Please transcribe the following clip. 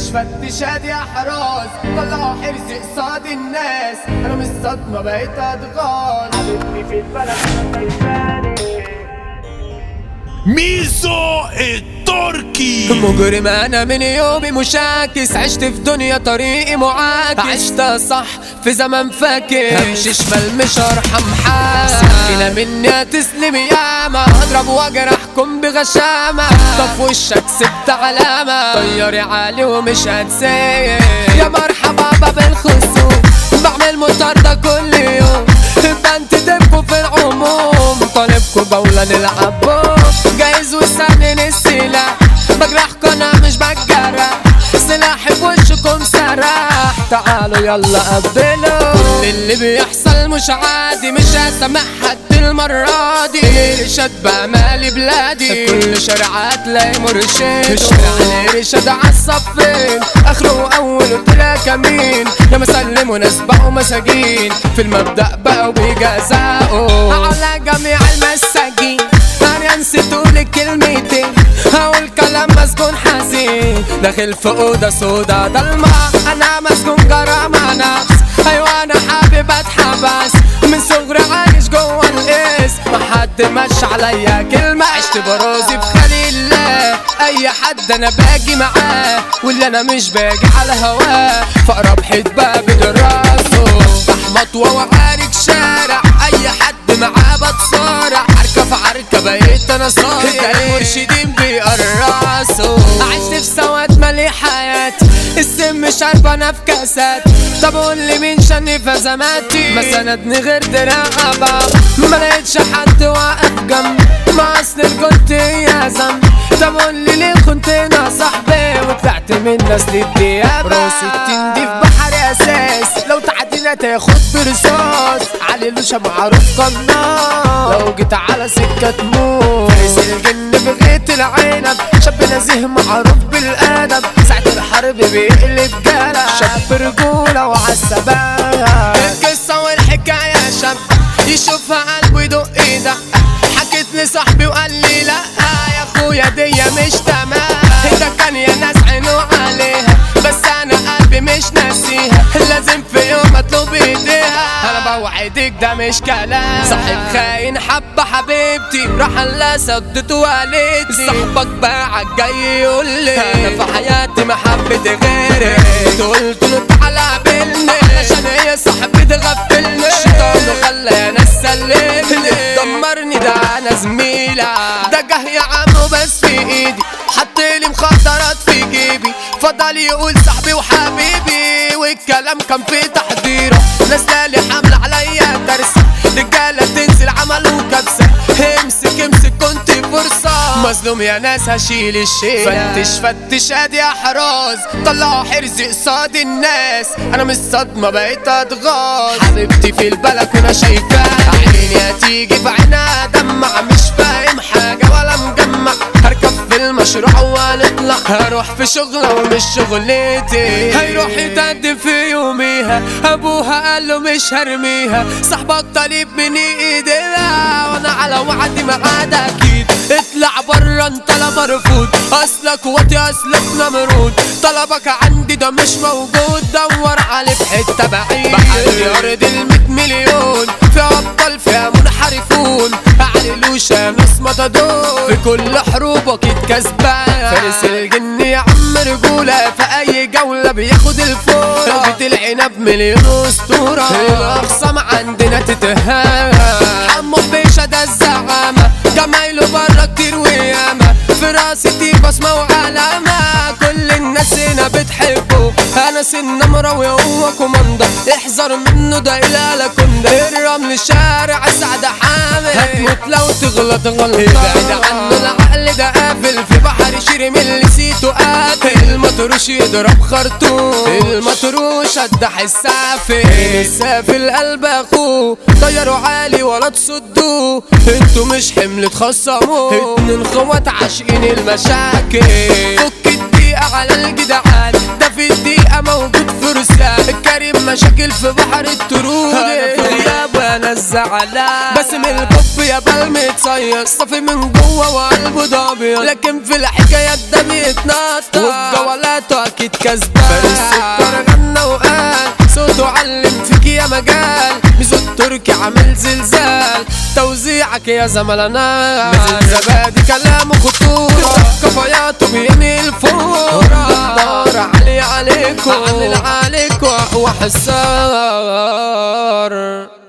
فتشات يا حراس طلعوا حرصي قصاد الناس انا من الصدمة بقيت اتغاظ حبيبتي في البلد شايفاني ميزو التركي مجرم انا من يومي مشاكس عشت في دنيا طريقي معاكس عشت صح في زمن فاكس همشي شمال مش هرحم حد سكينة مني هتسلم ياما هضرب واجرحكم بغشامة طف وشك سبت علامة طياري عالي ومش هتسيب يا مرحبا باب الخصوم بعمل مطاردة كل يوم بنت تبكوا في العموم طالبكوا بولا نلعب بوم جايز وسامن السلاح بجرحكوا انا مش بتجرح سلاحي في وشكم سراح تعالوا يلا قبلوا كل اللي بيحصل مش عادي مش هسامح حد المرة دي رشاد بقى مالي بلادي كل شارع هتلاقي مرشد الشارع رشاد عالصفين اخره اول طلع كمين يا مسلم وناس بقوا مساجين في المبدأ بقوا بيجزقوا على جميع المساجين انا نسيت اقول كلمتين هقول كلام مسجون حزين داخل في اوضه سودا ضلمه انا مسجون جرامة نفس ايوه انا حابب اتحبس من صغري عايش جوه القيس ما حد مش عليا كلمه عشت برازي في خليل الله اي حد انا باجي معاه واللي انا مش باجي على هواه فاقرب حيط باب دراسه احمط وعارك شارع اي حد معاه بتصارع عركه في عركه بقيت انا صايع المرشدين بيقرصوا عشت في سواد مالي حياتي السم شارب انا في كاسات طب قول لي مين شاني في ازماتي ما سندني غير دراع باب ما لقيتش حد واقف جنبي ما اصل كنت يا ذنب طب قول لي ليه كنت انا صاحبي وطلعت من نسل الديابة راسي تندي في بحر اساس لو تعدينا تاخد برصاص علي لوشة معروف قناص لو جيت على سكة تموت فارس الجن في غيط العنب شاب نزيه معروف بالادب ساعة الحرب بيقلب جلب شاب رجولة وعالثبات القصة والحكاية شاب يشوفها قلبه يدق ايده حكيت لصاحبي وقال لي لا يا اخويا دي مش تمام ده كان يا ناس عينه عليها بس انا قلبي مش ناسيها لازم في يوم اطلب ايديها انا بوعدك ده مش كلام صاحب خاين حب حبيبتي راح الله صدت والدتي صاحبك باعك جاي يقول لي انا في حياتي ما حبيت غيرك قلت له تعالى قابلني علشان هي صاحبي تغفلني الشيطان خلى يا ناس سلمني دمرني ده انا زميلة ده جه يا عم بس في ايدي حط لي مخدرات في جيبي فضل يقول صاحبي وحبيبي والكلام كان في تحضيره ناس لالي حمل عليا ترسة رجالة تنزل عملوا كبسة امسك امسك كنت فرصة مظلوم يا ناس هشيل الشيء فتش فتش ادي يا حراس طلعوا حرزي قصاد الناس انا من الصدمة بقيت اتغاظ حبيبتي في البلكونة شايفاها عيني هتيجي في عينها دمع مش فاهم حاجة ولا مجمع هركب في المشروع ونطلع هروح في شغلة ومش شغلتي هيروح يتقدم في يوميها ابوها قال له مش هرميها صاحبك طالب مني ايديها وانا على وعدي معاد اكيد اطلع برا انت لا مرفوض اصلك واطي اصلك نمرود طلبك عندي ده مش موجود دور عليه في حته بعيد بحر ارض الميت مليون في ابطال فيها منحرفون عللوش ناس متدور في كل حروبك كسبان فارس الجن يا عم رجولة في اي جولة بياخد الفول بيت العنب مليون اسطورة الاخصام عندنا تتهان حمو بيشا ده الزعامة جمايله برا كتير وياما في راسي دي بصمة وعلامة كل الناس هنا بتحبه انا سنمرة وهو كوماندا احذر منه ده الى كندا الرمل شارع سعد حامد هتموت لو تغلط غلطة ابعد عنه العقل ده قافل في بحر شيري من اللي سيته قاتل المطروش يضرب خرطوم المطروش قدح السافل السافل قلب اخوه طيروا عالي ولا تصدوه انتوا مش حمل تخصموه اتنين خوات عاشقين المشاكل فك الدقيقة على الجدعان ده في الدقيقة موجود فرسان الكريم مشاكل في بحر الترود انا في غياب وانا الناس زعلان باسم البوب يا بال متصير صافي من جوه وقلبه ده ابيض لكن في الحكايات ده بيتنطط وفي جولاته اكيد كسبان فارس السكر غنى وقال صوته علم فيك يا مجال ميزو التركي عامل زلزال توزيعك يا زملنا زبادي كلامه خطورة كفاياته بيني الفورة دار علي عليكم عامل عليكم وحصار